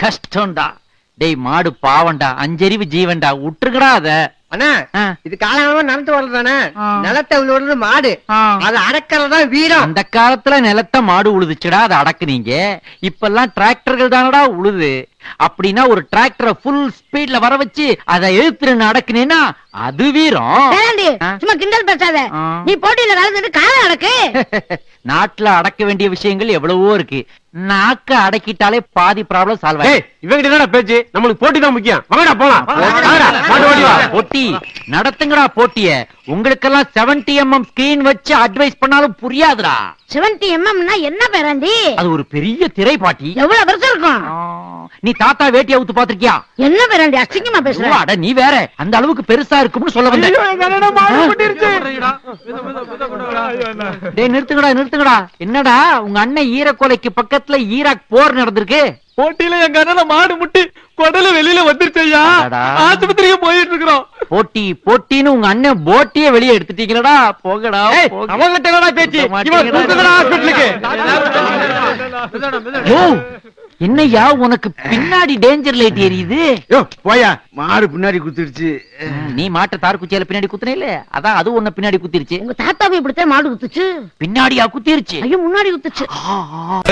கஷ்டம்டா டேய் மாடு பாவம்டா அஞ்சறிவு ஜீவன்டா விட்டுருக்கடா அத அண்ணா ஆ. இது காலமா நடந்து வர்றதானே ஆ. நிலத்தை விழுறது மாடு ஆ. அது அடக்கிறதா வீரம் அந்த காலத்துல நிலத்த மாடு உழுதுச்சுடா அதை அடக்குனீங்க இப்பெல்லாம் டிராக்டர்கள் தானடா உழுது அப்படின்னா ஒரு டிராக்டரை ஃபுல் ஸ்பீட்ல வர வச்சு அதை எழுத்துன்னு அடக்குனீன்னா அது வீரம் வேண்டாண்டி ஆ? சும்மா கிண்டல் பேசாத ஆ. நீ போட்டியில கலந்துட்டு காலம் அடக்கு நாட்டுல அடக்க வேண்டிய விஷயங்கள் எவ்வளவோ இருக்கு நாக்க அடக்கிட்டாலே பாதி ப்ராப்ளம் சால்வ் டேய் இவங்கிட்ட என்னடா பேச்சு நம்மளுக்கு போட்டி தான் முக்கியம் வாங்கடா போலாம் வாங்கடா, மாட்டு ஓடி வா. போட்டி நடத்துங்கடா போட்டிய உங்களுக்கெல்லாம் 70 எம்எம் ஸ்கிரீன் வச்சு அட்வைஸ் பண்ணாலும் புரியாதுடா செவன்டி எம்எம்னா என்ன பேராண்டி அது ஒரு பெரிய திரை பாட்டி எவ்வளவு பெருசா இருக்கும் ஆ, நீ தாத்தா வேட்டி அவுத்து பாத்திருக்கியா என்ன பேராண்டி அசிங்கமா பேசுற ஐயோ, அட நீ வேற அந்த அளவுக்கு பெருசா இருக்கும்னு சொல்ல ஐயோ, எங்க அண்ணனை மாடு வந்தேன் கொட்டிருச்சு. டேய் நிறுத்துங்கடா நிறுத்துங்கடா என்னடா உங்க அண்ணன் ஈரக்கோலைக்கு பக்கத்துல ஈராக் போர் நடந்திருக்கு போட்டியில எங்க அண்ணனை மாடு முட்டி குடல வெளியில வந்துருச்சு ஐயா அடடா. ஆஸ்பத்திரிக்கு போயிட்டு இருக்கிறோம் போட்டி போட்டின்னு உங்க அண்ணன் போட்டியே வெளியே எடுத்துட்டீங்களடா போகடா ஏய், போக. அவன்கிட்ட என்னடா பேச்சு விட இவன் மாட்டீங்களா? கூப்பிட்டுதான் ஹாஸ்பிட்டலுக்கு யோ, என்னய்யா உனக்கு பின்னாடி டேஞ்சர் லைட் எரியுது யோ போயா மாடு பின்னாடி குத்திடுச்சு ம், நீ மாட்ட தார் குச்சியால பின்னாடி குத்துனே இல்ல அதான் அது உன்ன பின்னாடி குத்திருச்சு உங்க தாத்தாவை இப்படித்தான் மாடு குத்துச்சு பின்னாடியா குத்திருச்சு ஐயோ முன்னாடி குத்துச்சு